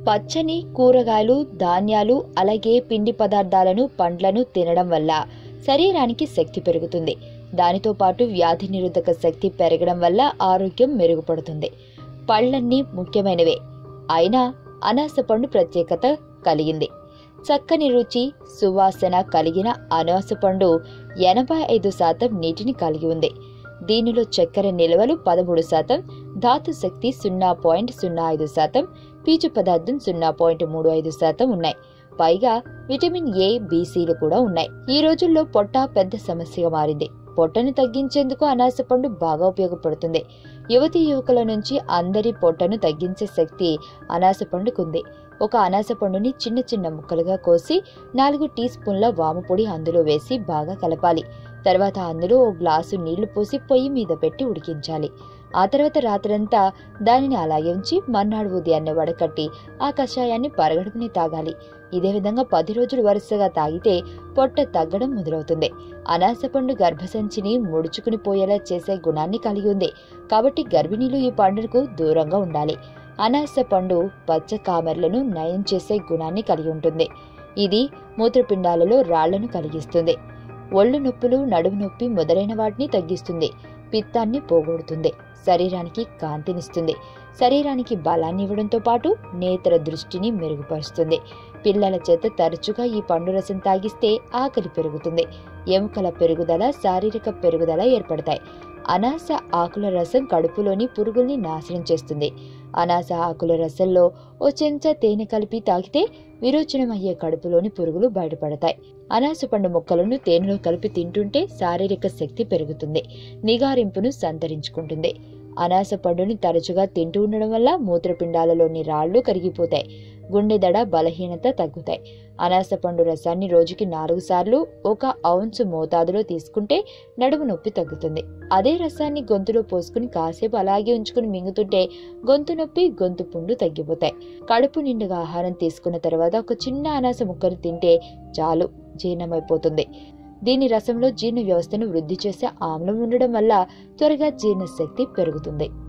పచ్చని కూరగాయలు ధాన్యాలు అలాగే పిండి పదార్థాలను పండ్లను తినడం వల్ల శరీరానికి శక్తి పెరుగుతుంది దానితో పాటు వ్యాధి నిరోధక శక్తి పెరగడం వల్ల ఆరోగ్యం మెరుగుపడుతుంది పళ్ళన్నీ ముఖ్యమైనవే అయినా అనాస పండు ప్రత్యేకత కలిగింది చక్కని రుచి సువాసన కలిగిన అనాస పండు ఎనభై ఐదు శాతం నీటిని కలిగి ఉంది దీనిలో చక్కెర నిల్వలు పదమూడు శాతం ధాతు శక్తి సున్నా పాయింట్ సున్నా ఐదు శాతం పీచు పదార్థం సున్నా పాయింట్ మూడు ఐదు శాతం ఉన్నాయి పైగా విటమిన్ ఏ బీసీలు కూడా ఉన్నాయి ఈ రోజుల్లో పొట్ట పెద్ద సమస్యగా మారింది పొట్టను తగ్గించేందుకు అనాస పండు బాగా ఉపయోగపడుతుంది యువతి యువకుల నుంచి అందరి పొట్టను తగ్గించే శక్తి అనాస పండుకుంది ఒక అనాస పండుని చిన్న చిన్న ముక్కలుగా కోసి నాలుగు టీ స్పూన్ల వాము పొడి అందులో వేసి బాగా కలపాలి తర్వాత అందులో ఓ గ్లాసు నీళ్లు పోసి పొయ్యి మీద పెట్టి ఉడికించాలి ఆ తర్వాత రాత్రంతా దానిని అలాగే ఉంచి మర్నాడు ఉదయాన్నే వడకట్టి ఆ కషాయాన్ని పరగడుపుని తాగాలి ఇదే విధంగా పది రోజులు వరుసగా తాగితే పొట్ట తగ్గడం మొదలవుతుంది అనాస పండు గర్భసంచిని ముడుచుకుని పోయేలా చేసే గుణాన్ని కలిగి ఉంది కాబట్టి గర్భిణీలు ఈ పండుకు దూరంగా ఉండాలి అనాస పండు పచ్చ కామెర్లను నయం చేసే గుణాన్ని కలిగి ఉంటుంది ఇది మూత్రపిండాలలో రాళ్లను కలిగిస్తుంది ఒళ్ళు నొప్పులు నడుము నొప్పి మొదలైన వాటిని తగ్గిస్తుంది పిత్తాన్ని పోగొడుతుంది శరీరానికి కాంతినిస్తుంది శరీరానికి బలాన్ని ఇవ్వడంతో పాటు నేత్ర దృష్టిని మెరుగుపరుస్తుంది పిల్లల చేత తరచుగా ఈ పండు రసం తాగిస్తే ఆకలి పెరుగుతుంది ఎముకల పెరుగుదల శారీరక పెరుగుదల ఏర్పడతాయి అనాస ఆకుల రసం కడుపులోని పురుగుల్ని నాశనం చేస్తుంది అనాస ఆకుల రసంలో ఓ చెంచా తేనె కలిపి తాగితే విరోచనమయ్యే కడుపులోని పురుగులు బయటపడతాయి అనాస పండు ముక్కలను తేనెలో కలిపి తింటుంటే శారీరక శక్తి పెరుగుతుంది నిగారింపును సంతరించుకుంటుంది అనాస పండుని తరచుగా తింటూ ఉండడం వల్ల మూత్రపిండాలలోని రాళ్లు కరిగిపోతాయి గుండె దడ బలహీనత తగ్గుతాయి అనాస పండు రసాన్ని రోజుకి నాలుగు సార్లు ఒక ఔన్స్ మోతాదులో తీసుకుంటే నడుము నొప్పి తగ్గుతుంది అదే రసాన్ని గొంతులో పోసుకుని కాసేపు అలాగే ఉంచుకుని మింగుతుంటే గొంతు నొప్పి గొంతు పుండు తగ్గిపోతాయి కడుపు నిండుగా ఆహారం తీసుకున్న తర్వాత ఒక చిన్న అనాస ముక్కను తింటే చాలు జీర్ణమైపోతుంది దీని రసంలో జీర్ణ వ్యవస్థను వృద్ధి చేసే ఆమ్లం ఉండడం వల్ల త్వరగా జీర్ణశక్తి పెరుగుతుంది